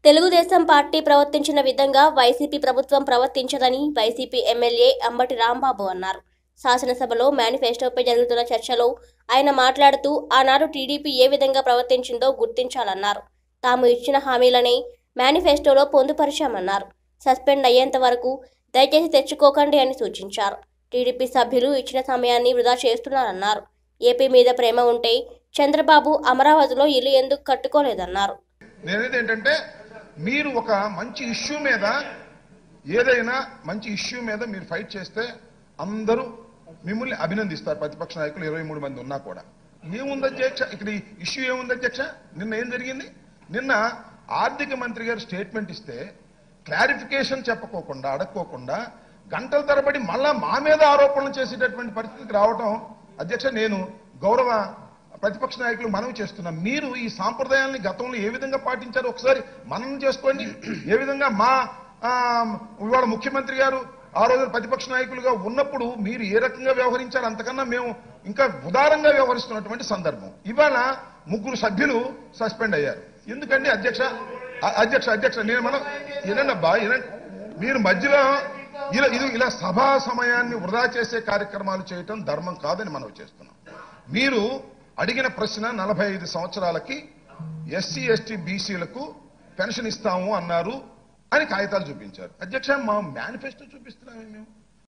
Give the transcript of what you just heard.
Telugu Desam party ప్రవర్తించిన విధంగా YCP ప్రభుత్వం ప్రవర్తించదని వైసీపీ ఎమ్మెల్యే అంబటి రాంబాబు అన్నారు శాసనసభలో మేనిఫెస్టోపై జరుగుతున్న చర్చలో ఆయన మాట్లాడుతూ ఆనాడు టీడీపీ ఏ విధంగా ప్రవర్తించిందో గుర్తించాలన్నారు తాము ఇచ్చిన హామీలనే మేనిఫెస్టోలో పొందుపరిచామన్నారు సస్పెండ్ అయ్యేంత వరకు దయచేసి తెచ్చుకోకండి అని సూచించారు టీడీపీ సభ్యులు ఇచ్చిన సమయాన్ని వృధా చేస్తున్నారన్నారు ఏపీ మీద ప్రేమ ఉంటే చంద్రబాబు అమరావతిలో ఇల్లు ఎందుకు కట్టుకోలేదన్నారు నేనేది ఏంటంటే మీరు ఒక మంచి ఇష్యూ మీద ఏదైనా మంచి ఇష్యూ మీద మీరు ఫైట్ చేస్తే అందరూ మిమ్మల్ని అభినందిస్తారు ప్రతిపక్ష నాయకులు ఇరవై మూడు మంది ఉన్నా కూడా ఏముంది అధ్యక్ష ఇక్కడ ఈ ఇష్యూ ఏముంది అధ్యక్ష నిన్న ఏం జరిగింది నిన్న ఆర్థిక మంత్రి గారు స్టేట్మెంట్ ఇస్తే క్లారిఫికేషన్ చెప్పకోకుండా అడక్కోకుండా గంటల తరబడి మళ్ళా మా మీద ఆరోపణలు చేసేటటువంటి పరిస్థితికి రావటం అధ్యక్ష నేను గౌరవ ప్రతిపక్ష నాయకులు మనవి చేస్తున్నాం మీరు ఈ సాంప్రదాయాల్ని గతంలో ఏ విధంగా పాటించారో ఒకసారి మననం చేసుకోండి ఏ విధంగా మా ఆ, ఇవాళ ముఖ్యమంత్రి గారు ఆ రోజు ప్రతిపక్ష నాయకులుగా ఉన్నప్పుడు మీరు ఏ రకంగా వ్యవహరించారు అంతకన్నా మేము ఇంకా ఉదారంగా వ్యవహరిస్తున్నటువంటి సందర్భం ఇవాళ ముగ్గురు సభ్యులు సస్పెండ్ అయ్యారు ఎందుకండి అధ్యక్ష అ- అధ్యక్ష అధ్యక్ష నేను మనం వినండి అబ్బా వినండి మీరు మధ్యలో ఇలా ఇది ఇలా సభా సమయాన్ని వృధా చేసే కార్యక్రమాలు చేయటం ధర్మం కాదని మనం చేస్తున్నాం మీరు అడిగిన ప్రశ్న నలభై ఐదు సంవత్సరాలకి ఎస్సీ ఎస్టీ బీసీలకు పెన్షన్ ఇస్తాము అన్నారు అని కాగితాలు చూపించారు అధ్యక్ష మా మేనిఫెస్టో చూపిస్తున్నామే మేము